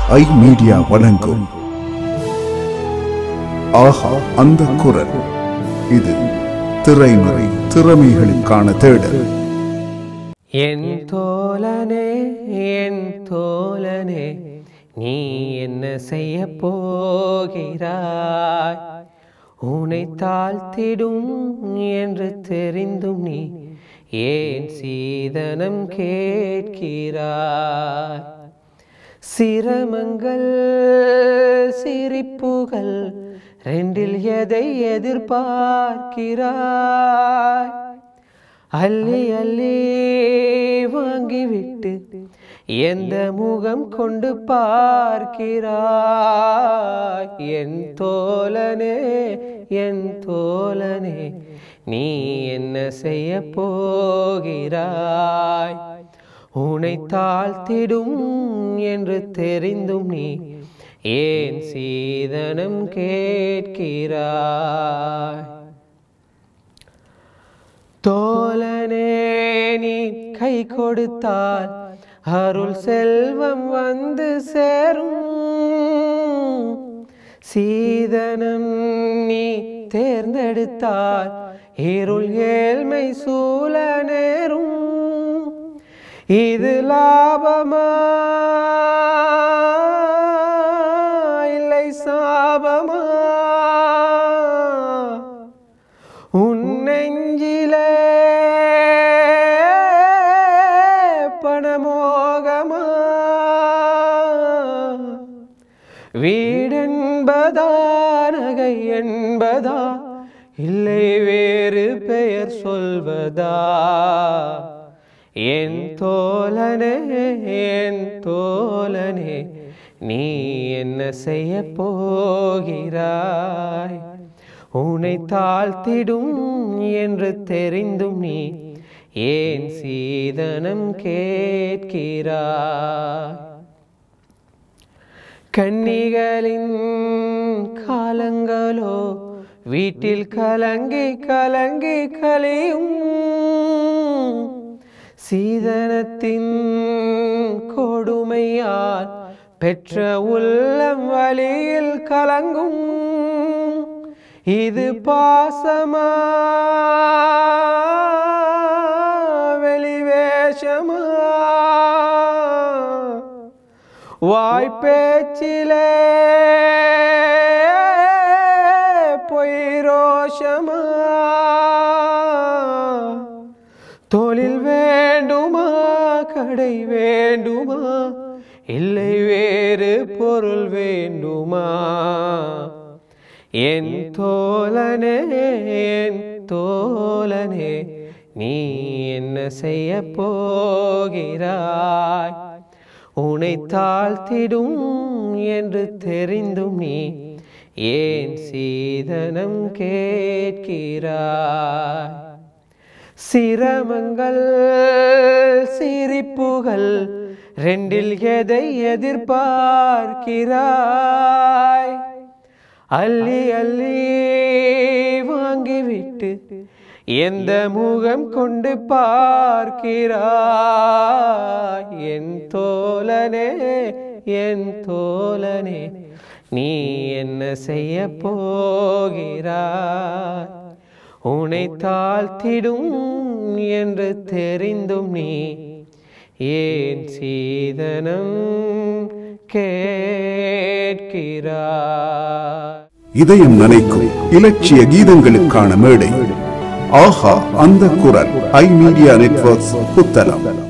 ஐ media வழங்கும் ஆஹா அந்த குரல் இது திரைமறை திறமைகளுக்கான தேடல் என் தோழனே என் தோழனே நீ என்ன செய்ய போகிறாய் உன்னை தாழ்த்திடும் என்று தெரிந்தும் நீ ஏன் சீதனம் கேட்கிறாய் சிரமங்கள் சிரிப்புகள் ரெண்டில் எதை எதிர்பார்க்கிறாய் அள்ளி அள்ளி வாங்கிவிட்டு எந்த முகம் கொண்டு பார்க்கிறாய் என் தோழனே என் தோழனே நீ என்ன செய்ய போகிறாய் உன்னை தாழ்த்திடும் என்று தெரிந்தும் நீ ஏன் சீதனம் கேட்கிறாய் தோழனே நீ கை கொடுத்தால் அருள் செல்வம் வந்து சேரும் சீதனம் நீ தேர்ந்தெடுத்தால் இருள் ஏழ்மை சூழ நேரும் இது லாபமா இல்லை சாபமா உன் நெஞ்சிலே பணமோகமா வீடென்பதா நகை என்பதா இல்லை வேறு பெயர் சொல்வதா என் தோழனே என் தோழனே நீ என்ன செய்ய போகிறாய் உன்னை தாழ்த்திடும் என்று தெரிந்தும் நீ ஏன் சீதனம் கேட்கிறாய் கன்னிகளின் காலங்களோ வீட்டில் கலங்கி கலங்கி கலையும் சீதனத்தின் கொடுமையால் பெற்ற உள்ளம் வழியில் கலங்கும் இது பாசமா வெளிவேஷமா வாய்ப்பேச்சிலே பொய் ரோஷமா தொழில் வேண்டுமா கடை வேண்டுமா இல்லை வேறு பொருள் வேண்டுமா என் தோழனே என் தோழனே நீ என்ன செய்ய போகிறாய் உன்னை தாழ்த்திடும் என்று தெரிந்தும் நீ ஏன் சீதனம் கேட்கிறாய் சிரமங்கள் சிரிப்புகள் ரெண்டில் எதை எதிர்பார்க்கிறாய் அள்ளி அள்ளி வாங்கிவிட்டு எந்த முகம் கொண்டு பார்க்கிறாய் என் தோழனே என் தோழனே நீ என்ன செய்ய போகிறாய் உன்னை தாழ்த்திடும் என்று தெரிந்தும் நீ ஏன் சீதனம் கேட்கிறாய் இதயம் நினைக்கும் இலட்சிய கீதங்களுக்கான மேடை ஆஹா அந்த குரல் ஐ மீடியா நெட்வொர்க்ஸ் புத்தளம்